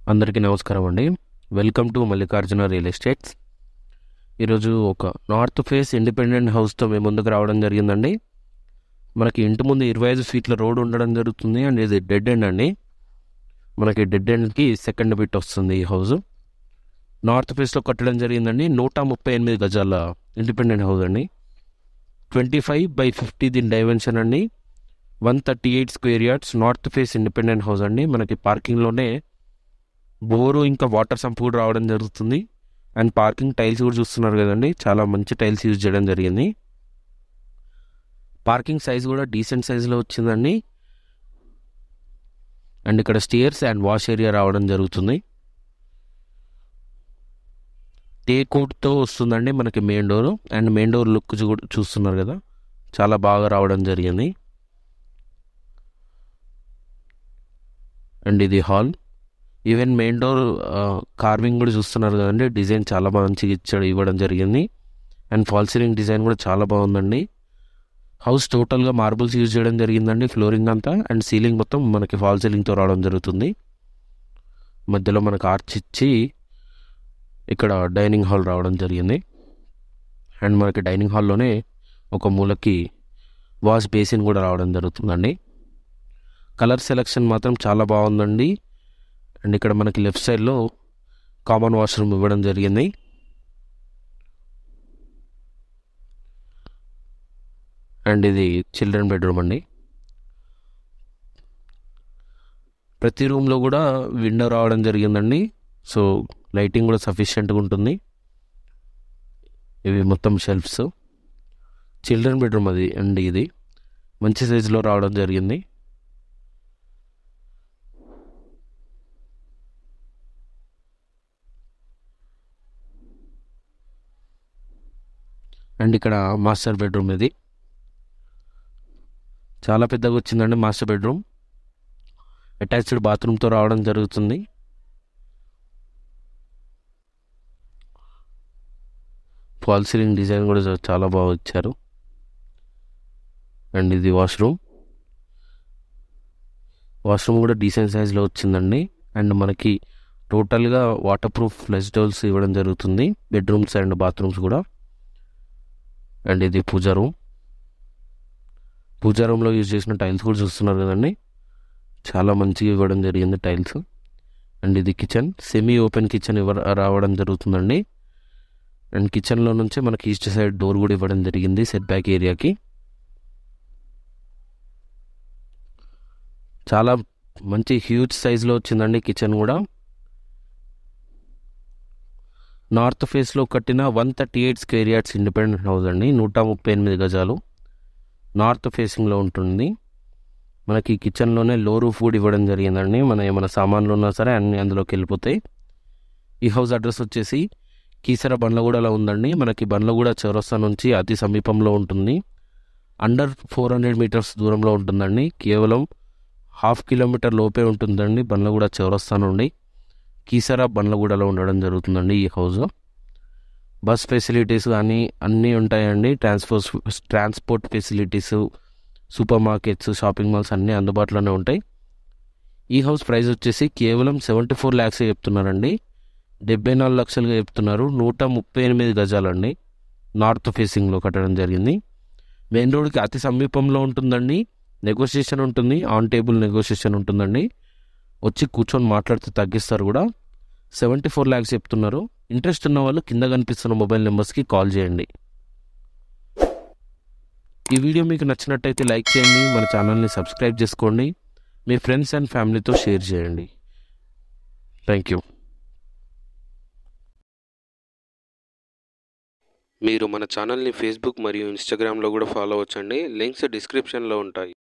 అందరికీ నమస్కారం అండి welcome to Mallikarjuna real estates ఈరోజు ఒక నార్త్ ఫేస్ ఇండిపెండెంట్ హౌస్తో మేము ముందుకు రావడం జరిగిందండి మనకి ఇంటి ముందు ఇరవై ఐదు ఫీట్ల రోడ్ ఉండడం జరుగుతుంది అండ్ ఇది డెడ్ ఎండ్ అండి మనకి డెడ్ ఎండ్కి సెకండ్ బిట్ వస్తుంది ఈ హౌస్ నార్త్ ఫేస్లో కట్టడం జరిగిందండి నూట ముప్పై ఎనిమిది గజాల ఇండిపెండెంట్ హౌస్ అండి ట్వంటీ ఫైవ్ బై ఫిఫ్టీ దీని డైమెన్షన్ అండి one thirty eight square yards north face independent house అండి మనకి పార్కింగ్లోనే బోరు ఇంకా వాటర్ సంప్ కూడా రావడం జరుగుతుంది అండ్ పార్కింగ్ టైల్స్ కూడా చూస్తున్నారు కదండి చాలా మంచి టైల్స్ యూజ్ చేయడం జరిగింది పార్కింగ్ సైజ్ కూడా డీసెంట్ సైజులో వచ్చిందండి అండ్ ఇక్కడ స్టేర్స్ అండ్ వాష్ ఏరియా రావడం జరుగుతుంది టేక్వుడ్తో వస్తుందండి మనకి main door and main door look చూ- చూస్తున్నారు కదా చాలా బాగా రావడం జరిగింది అండ్ ఇది hall even main door carving కూడా చూస్తున్నారు కదండి డిజైన్ చాలా మంచిగా ఇచ్చాడు ఇవ్వడం జరిగింది అండ్ ఫాల్ సీలింగ్ డిజైన్ కూడా చాలా బాగుందండి హౌస్ టోటల్గా మార్బుల్స్ యూజ్ చేయడం జరిగిందండి ఫ్లోరింగ్ అంతా అండ్ సీలింగ్ మొత్తం మనకి ఫాల్ సీలింగ్తో రావడం జరుగుతుంది మధ్యలో మనకు ఆర్చ్ ఇచ్చి ఇక్కడ డైనింగ్ హాల్ రావడం జరిగింది అండ్ మనకి డైనింగ్ హాల్లోనే ఒక మూలకి వాష్ బేసిన్ కూడా రావడం జరుగుతుందండి కలర్ సెలెక్షన్ మాత్రం చాలా బాగుందండి అండ్ ఇక్కడ మనకి లెఫ్ట్ సైడ్లో కామన్ వాష్రూమ్ ఇవ్వడం జరిగింది అండ్ ఇది చిల్డ్రన్ బెడ్రూమ్ అండి ప్రతి రూమ్లో కూడా విండో రావడం జరిగిందండి సో లైటింగ్ కూడా సఫిషియెంట్గా ఉంటుంది ఇవి మొత్తం షెల్ఫ్స్ చిల్డ్రన్ బెడ్రూమ్ అది అండి ఇది మంచి సైజులో రావడం జరిగింది అండ్ ఇక్కడ మాస్టర్ బెడ్రూమ్ ఇది చాలా పెద్దగా వచ్చిందండి మాస్టర్ బెడ్రూమ్ అటాచ్డ్ బాత్రూమ్తో రావడం జరుగుతుంది ఫాల్ సీలింగ్ డిజైన్ కూడా చా- చాలా బాగా ఇచ్చారు అండ్ ఇది వాష్రూమ్ వాష్రూమ్ కూడా డీసెంట్ సైజ్లో వచ్చిందండి అండ్ మనకి టోటల్గా వాటర్ ప్రూఫ్ ఫ్లెష్ డోల్స్ ఇవ్వడం జరుగుతుంది బెడ్రూమ్స్ అండ్ బాత్రూమ్స్ కూడా అండ్ ఇది పూజా రూమ్ పూజా రూమ్లో యూజ్ చేసిన టైల్స్ కూడా చూస్తున్నారు కదండి చాలా మంచిగా ఇవ్వడం జరిగింది టైల్స్ అండ్ ఇది కిచెన్ సెమీ ఓపెన్ కిచెన్ ఇవ్వ రావడం జరుగుతుందండి అండ్ కిచెన్లో నుంచి మనకి ఈస్ట్ సైడ్ డోర్ కూడా ఇవ్వడం జరిగింది సెట్ బ్యాక్ ఏరియాకి చాలా మంచి హ్యూజ్ సైజులో వచ్చిందండి కిచెన్ కూడా నార్త్ ఫేస్లో కట్టిన one thirty eight square yards independent house అండి నూట ముప్పై ఎనిమిది గజాలు నార్త్ ఫేసింగ్లో ఉంటుంది మనకి కిచెన్లోనే లో రూఫ్ కూడా ఇవ్వడం జరిగిందండి మన ఏమైనా సామాన్లు ఉన్నా సరే అన్ని అందులోకి వెళ్ళిపోతాయి ఈ హౌస్ అడ్రస్ వచ్చేసి కీసర బండ్లగూడలో ఉందండి మనకి బండ్లగూడ చౌరస్తా నుంచి అతి సమీపంలో ఉంటుంది అండర్ ఫోర్ హండ్రెడ్ మీటర్స్ దూరంలో ఉంటుందండి కేవలం హాఫ్ కిలోమీటర్ లోపే ఉంటుందండి బండ్లగూడ చౌరస్తా నుండి కీసర బండ్లగూడలో ఉండడం జరుగుతుందండి ఈ హౌస్ బస్ ఫెసిలిటీస్ కానీ అన్నీ ఉంటాయండి transport transport facilities supermarkets shopping malls అన్నీ అందుబాటులోనే ఉంటాయి ఈ హౌస్ ప్రైస్ వచ్చేసి కేవలం సెవెంటీ ఫోర్ ల్యాక్స్ చెప్తున్నారండి డెబ్బై నాలుగు లక్షలుగా చెప్తున్నారు నూట ముప్పై ఎనిమిది గజాలండి నార్త్ ఫేసింగ్లో కట్టడం జరిగింది మెయిన్ రోడ్కి అతి సమీపంలో ఉంటుందండి నెగోషియేషన్ ఉంటుంది ఆన్ టేబుల్ నెగోషియేషన్ ఉంటుందండి వచ్చి కూర్చొని మాట్లాడితే తగ్గిస్తారు కూడా సెవెంటీ ఫోర్ ల్యాక్స్ చెప్తున్నారు ఇంట్రెస్ట్ ఉన్న వాళ్ళు కింద కనిపిస్తున్న మొబైల్ నెంబర్స్కి కాల్ చేయండి ఈ వీడియో మీకు నచ్చినట్టయితే లైక్ చేయండి మన ఛానల్ని సబ్స్క్రైబ్ చేసుకోండి మీ ఫ్రెండ్స్ అండ్ ఫ్యామిలీతో షేర్ చేయండి థ్యాంక్ యూ మీరు మన ఛానల్ని ఫేస్బుక్ మరియు ఇన్స్టాగ్రామ్లో కూడా ఫాలో అవ్వచ్చండి లింక్స్ డిస్క్రిప్షన్లో ఉంటాయి